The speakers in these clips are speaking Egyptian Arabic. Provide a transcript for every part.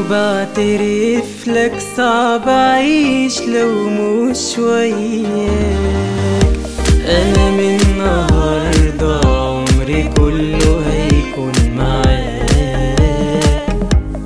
وبعترف لك صعب أعيش لو مش وياك أنا من النهاردة عمري كله هيكون معاك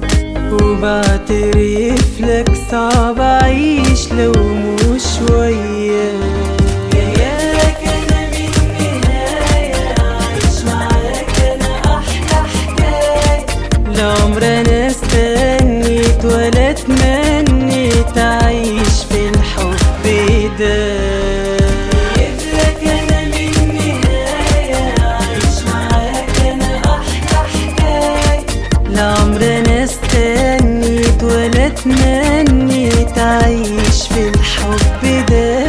وبعترف لك صعب أعيش لو مش وياك جايالك أنا من النهاية أعيش معاك أنا أحلى حكاية لعمر أنا استنيت ولا تمنيت أعيش في الحب ده جايبلك أنا من النهاية أعيش معاك أنا أحلى حكاية لعمر أنا استنيت ولا تمنيت أعيش في الحب ده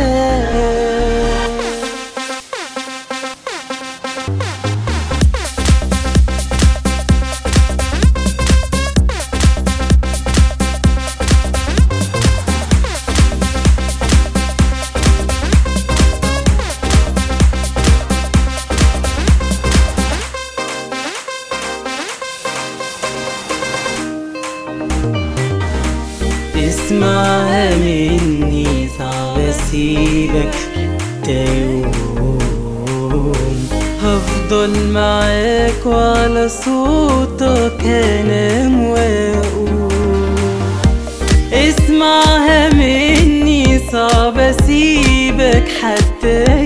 اسمعها مني صعب اسيبك حتى يوم هفضل معاك وعلى صوتك هنام واقوم اسمعها مني صعب اسيبك حتى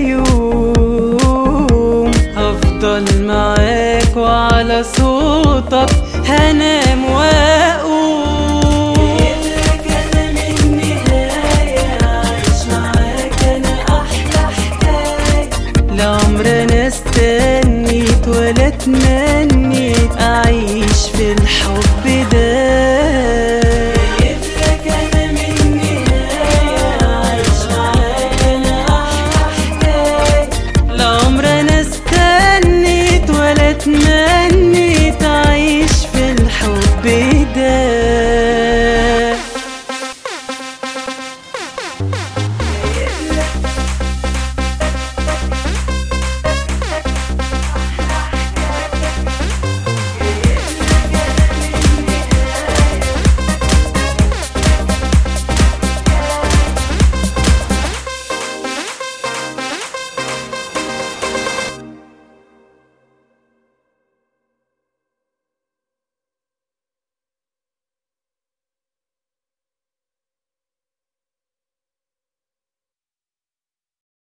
يوم هفضل معاك وعلى صوتك هنام واقوم لك انا من النهاية عايش معاك انا احلى حكاية لعمر انا استنيت ولا تمنيت